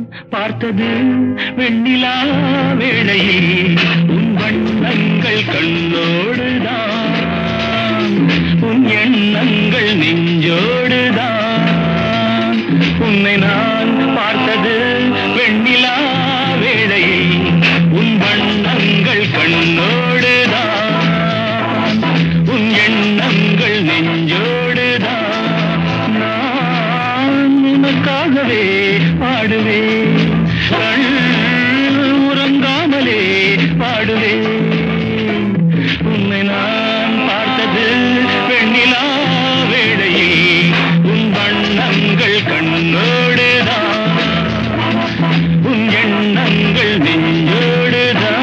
பார்த்தது வெண்ணிலா வேளையில் உன் வண்ணங்கள் கண்ணோடுதான் உன் எண்ணங்கள் நெஞ்சோடுதான் உன்னை நான் பார்த்தது வெண்ணிலா வேளையில் உன் வண்ணங்கள் கண்ணோடுதான் உன் எண்ணங்கள் நெஞ்சோடுதான் நான் உனக்காகவே பாடுவேன் கண் உறங்காமலே பாடுவேன் உன்னை நான் பார்த்தது வெண்ணிலா வேளையில் உன் வண்ணங்கள் கண்ணோடுதான் உன் எண்ணங்கள் நெஞ்சோடுதான்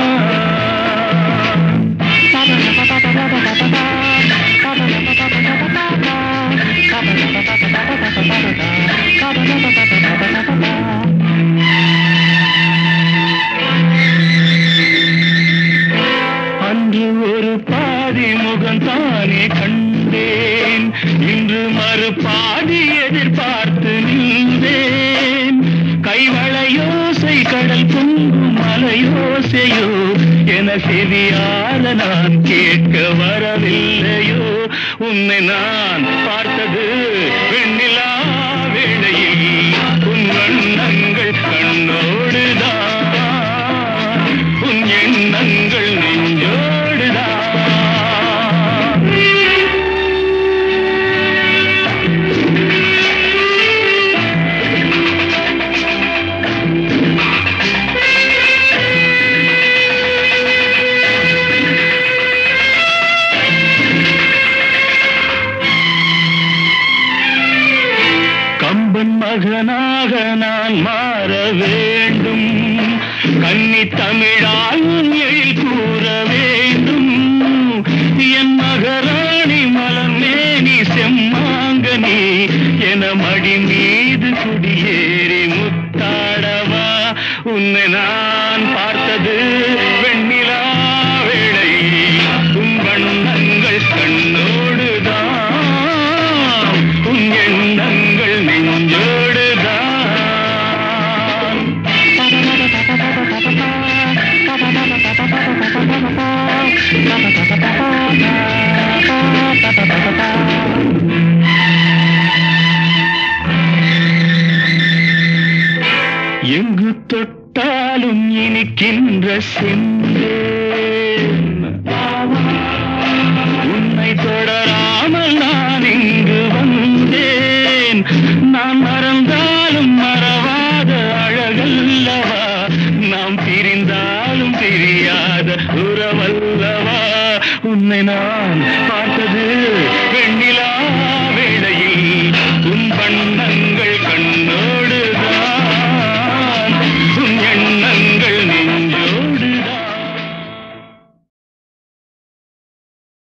அன்று ஒரு பாதி முகம் தானே கண்டேன் இன்று மறு பாதி எதிர்பார்த்து நின்றேன் கைவளையோசை கடல் பொங்கும் மலையோசையோ என செவியால நான் கேட்க வரவில்லையோ உன்னை நான் பார்த்தது வெண்ணிலா வேளையில் உன் வண்ணங்கள் கண்ணோடுதான் உன் எண்ணங்கள் நெஞ்சோடுதான் கம்பன் மகனாக நான் மாற வேண்டும் கன்னி தமிழால் எழில் கூற வேண்டும் என் மகராணி மலர்மேனி செம்மாங்கனி என மடி மீது குடியேறி முத்தாடவா உன்னை நான் பார்த்தது வெண்ணிலா வேளை உன் வண்ணங்கள் கண்ணோடுதான் உன் எண்ணங்கள் நெஞ்சோடுதான் எங்கு தொட்டாலும் இனிக்கின்ற செந்தேன் உன்னை தொடராமல் நான் இங்கு வந்தேன் நான் மறந்தாலும் மறவாத அழகல்லவா நாம் பிரிந்தாலும் பிரியாத உறவல்லவா உன்னை நான் பார்த்தது வெண்ணிலா